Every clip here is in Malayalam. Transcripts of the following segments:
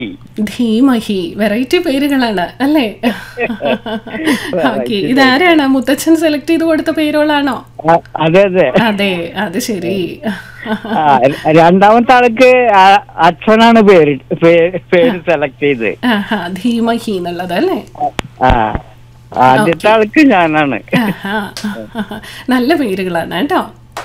ധീമഹി വെറൈറ്റി പേരുകളാണ് അല്ലേ ഓക്കെ ഇതാരാണ് മുത്തച്ഛൻ സെലക്ട് ചെയ്ത് കൊടുത്ത പേരുകളാണോ ആ, അതെ അതെ അതെ അത് ശരി ആ, രണ്ടാമത്തെ ആൾക്ക് ആ- അച്ഛനാണ് പേര് പേ- പേര് സെലക്ട് ചെയ്ത് ആഹാ ധീമഹി എന്നുള്ളത് അല്ലേ ആ ആദ്യത്തെ ആൾക്ക് ഞാനാണ് ആഹാ. നല്ല പേരുകളാണ് കേട്ടോ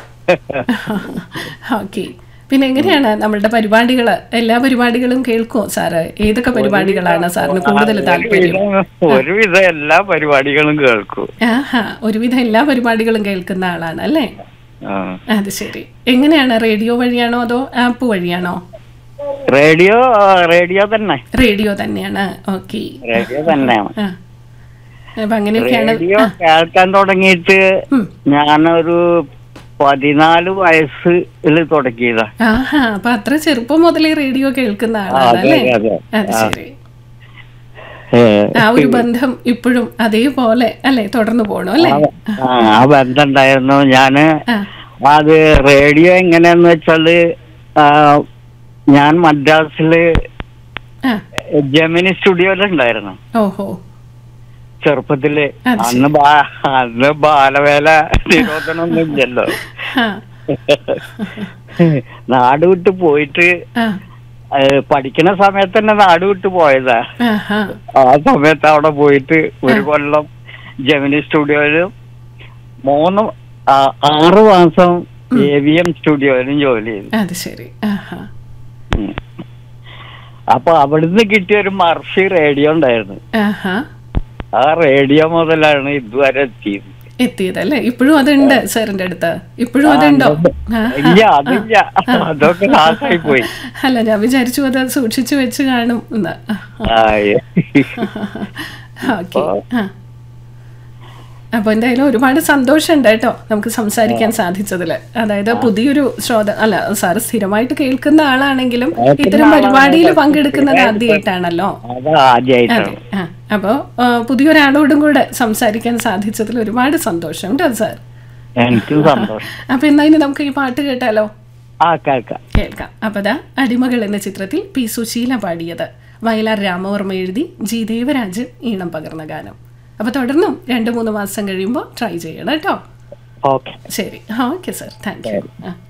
ഓക്കെ പിന്നെ എങ്ങനെയാണ് നമ്മളുടെ പരിപാടികൾ എല്ലാ പരിപാടികളും കേൾക്കുമോ സാറ് ഏതൊക്കെ പരിപാടികളാണ് സാറിന് കൂടുതൽ താല്പര്യം ഒരുവിധം- ഒരുവിധം എല്ലാ പരിപാടികളും കേൾക്കും ആഹാ ഒരുവിധം എല്ലാ പരിപാടികളും കേൾക്കുന്ന ആളാണ് അല്ലേ ആ. അത് ശരി എങ്ങനെയാണ് റേഡിയോ വഴിയാണോ അതോ ആപ്പ് വഴിയാണോ റേഡിയോ റേഡിയോ തന്നെ റേഡിയോ തന്നെയാണ് ഓക്കെ റേഡിയോ തന്നെയാണ് ആ അപ്പൊ അങ്ങനെയൊക്കെയാണ് റേഡിയോ കേൾക്കാൻ തുടങ്ങിയിട്ട് ഉം. ഞാനൊരു പതിനാല് വയസ്സിൽ തുടങ്ങിയതാ ആഹാ അപ്പൊ അത്ര ചെറുപ്പം മുതലേ റേഡിയോ കേൾക്കുന്ന ആ, ആളാണ് അതെ അല്ലേ അതെ അത് ശരി ഏ, ആ ഒരു ബന്ധം ഇപ്പോഴും അതേപോലെ അല്ലേ തുടർന്നു പോകണം അല്ലേ ആ, ആ ബന്ധം ഉണ്ടായിരുന്നു ഞാന് ആ അത് റേഡിയോ എങ്ങനെയാന്ന് വെച്ചാല് ആ, ഞാൻ മദ്രാസില് ആ ജമിനി സ്റ്റുഡിയോയിലുണ്ടായിരുന്നു ഓഹോ അത് ചെറുപ്പത്തില് ശരി. അന്ന് ബാ- അന്ന് ബാലവേല നിരോധനമൊന്നും ഇല്ലല്ലോ ആ നാട് വിട്ട് പോയിട്ട് ആ ഏ, പഠിക്കുന്ന സമയത്ത് തന്നെ നാട് വിട്ട് പോയതാ ആഹാ ആ സമയത്ത് അവിടെ പോയിട്ട് ഒരു കൊല്ലം ജമിനി സ്റ്റുഡിയോയിലും മൂന്ന് ആ- ആറ് മാസം എ വി എം സ്റ്റുഡിയോയിലും ജോലി ചെയ്തു അത് ശരി ആഹാ ഉം. അപ്പൊ അവിടുന്ന് കിട്ടിയ ഒരു മർഫി റേഡിയോ ഉണ്ടായിരുന്നു ആഹാ ആ റേഡിയോ മുതലാണ് ഇതുവരെ എത്തിയത് എത്തിയതല്ലേ ഇപ്പോഴും അതുണ്ട് സാറിന്റെ അടുത്ത് ഇപ്പോഴും അതുണ്ടോ ആ. ഇല്ല അതില്ല അതൊക്കെ നാശമായി പോയി അല്ല ഞാൻ വിചാരിച്ചു അത് സൂക്ഷിച്ചു വെച്ച് കാണും എന്ന് ആ, ഓക്കെ ആ അപ്പൊ എന്തായാലും ഒരുപാട് സന്തോഷമുണ്ട് കേട്ടോ നമുക്ക് സംസാരിക്കാൻ സാധിച്ചതിൽ അതായത് പുതിയൊരു ശ്രോത അല്ല സാറ് സ്ഥിരമായിട്ട് കേൾക്കുന്ന ആളാണെങ്കിലും ഇത്തരം പരിപാടിയിൽ പങ്കെടുക്കുന്നത് ആദ്യമായിട്ടാണല്ലോ അത് ആദ്യമായിട്ടാണ് അതെ ആ അപ്പോൾ പുതിയൊരാളോടും കൂടെ സംസാരിക്കാൻ സാധിച്ചതിൽ ഒരുപാട് സന്തോഷം കേട്ടോ സാർ എനിക്കും സന്തോഷം അപ്പൊ എന്നാ ഇനി നമുക്ക് ഈ പാട്ട് കേട്ടാലോ ആ കേൾക്കാം കേൾക്കാം അപ്പൊ ദാ അടിമകൾ എന്ന ചിത്രത്തിൽ പി സുശീല പാടിയത് വയലാർ രാമവർമ്മ എഴുതി ജി ദേവരാജ് ഈണം പകർന്ന ഗാനം അപ്പൊ തുടർന്നും രണ്ട് മൂന്ന് മാസം കഴിയുമ്പോൾ ട്രൈ ചെയ്യണം കേട്ടോ ഓക്കെ ശരി ഓക്കെ സർ താങ്ക് യു ആ